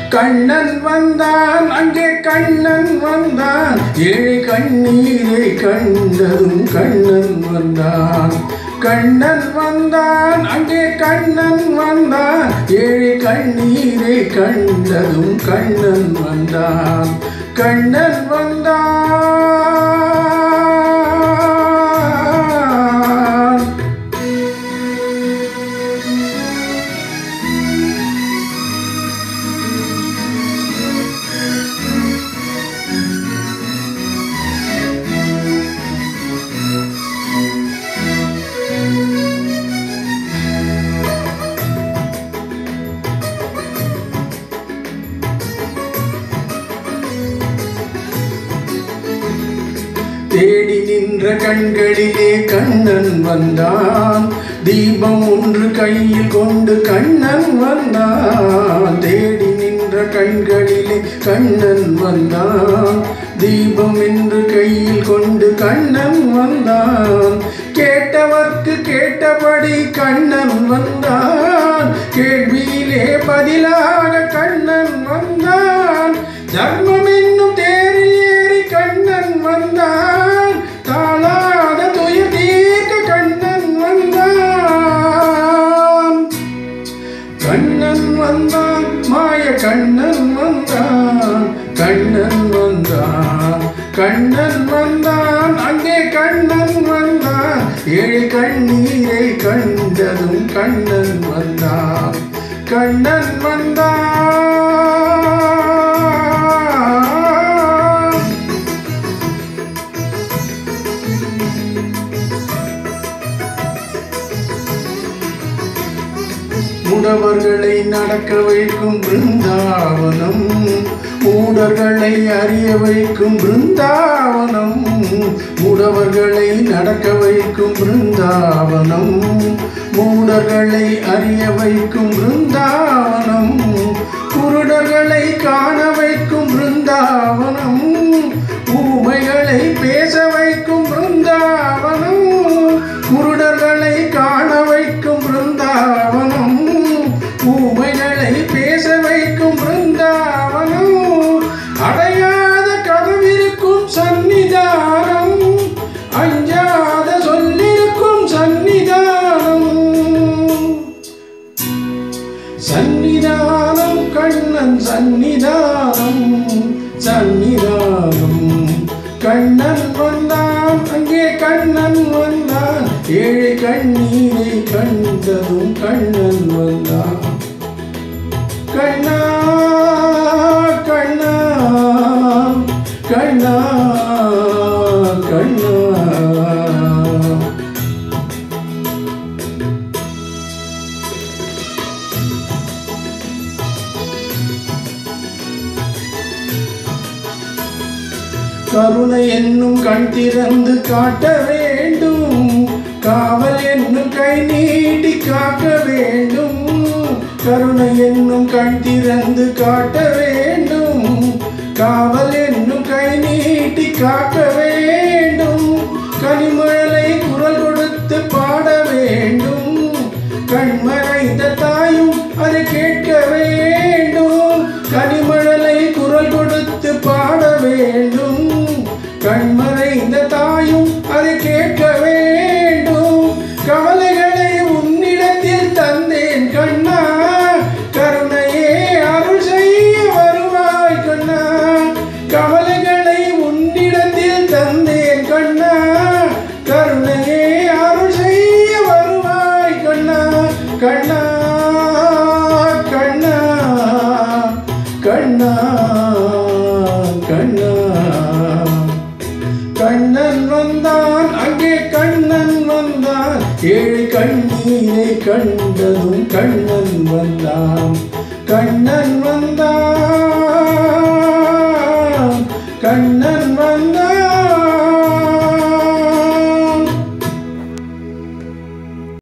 கண்ணன் வந்தான் அங்கே கண்ணன் வந்தான் ஏழை கண்ணீரை கண்டதும் கண்ணன் வந்தான் கண்ணன் வந்தான் அங்கே கண்ணன் வந்தான் ஏழை கண்ணீரை கண்டதும் கண்ணன் வந்தான் கண்ணன் வந்தான் தேடி நின்ற கண்களிலே கண்ணன் வந்தான் தீபம் ஒன்று கையில் கொண்டு கண்ணன் வந்தான் தேடி நின்ற கண்களிலே கண்ணன் வந்தான் தீபம் என்று கையில் கொண்டு கண்ணன் வந்தான் கேட்டவர்க்கு கேட்டபடி கண்ணன் வந்தான் கேள்வியிலே பதிலாக கண்ணன் வந்தான் தர்மம் என்னும் தேரில் ஏறி கண்ணன் வந்தான் தாளாத துயர் தீர்க்க கண்ணன் வந்தான் கண்ணன் வந்தான் மாய கண்ணன் வந்தான் கண்ணன் வந்தான் கண்ணன் வந்தான் அங்கே கண்ணன் வந்தான் ஏழு கண்ணீரை கண்டதும் கண்ணன் வந்தான் கண்ணன் வந்தான் முடவர்களை நடக்க வைக்கும் பிருந்தாவனம் மூடர்களை அறிய வைக்கும் பிருந்தாவனம் முடவர்களை நடக்க வைக்கும் பிருந்தாவனம் மூடர்களை அறிய வைக்கும் பிருந்தாவனம் குருடர்களை காண வைக்கும் பிருந்தாவனம் ஊமைகளை பேச வைக்கும் பிருந்தாவனம் குருடர்களை காண வைக்கும் பிருந்தாவனம் ஊமைகளை பேச வைக்கும் பிருந்தாவனம் அடையாத கதவிருக்கும் சந்நிதானம் அஞ்சாத சொல்லிருக்கும் சந்நிதானம் சந்நிதானம் கண்ணன் சந்நிதானம் சந்நிதானம் கண்ணன் வந்தான் அங்கே கண்ணன் வந்தான் ஏழை கண்ணீரை கண்டதும் கண்ணன் வந்தான் கண்ணா கண்ணா கண்ணா கண்ணா கருணை என்னும் கண் திறந்து காட்ட வேண்டும் காவல் என்னும் கை நீட்டி காக்க வேண்டும் கருணை என்னும் கண் திறந்து காட்ட வேண்டும் காவல் என்னும் கை நீட்டி காக்க வேண்டும் கனிமழலை குரல் கொடுத்து பாட வேண்டும் கண்மறைந்த தாயும் அதை கேட்க வேண்டும் கனிமழலை குரல் கொடுத்து பாட வேண்டும் கண்மறைந்த தாயும் அதை கேட்க வேண்டும் கவலைகளை உன்னிடத்தில் தந்தேன் கண்ணா கருணையே அருள் செய்ய வருவாய் கண்ணா கவலைகளை உன்னிடத்தில் தந்தேன் கண்ணா கருணையே அருள் செய்ய வருவாய் கண்ணா கண்ணா கண்ணா கண்ணா கண்ணா கண்ணன் வந்தான் அங்கே கண்ணன் வந்தான் ஏழு கண்ணீரை கண்டதும் கண்ணன் வந்தான் கண்ணன் வந்தான் கண்ணன்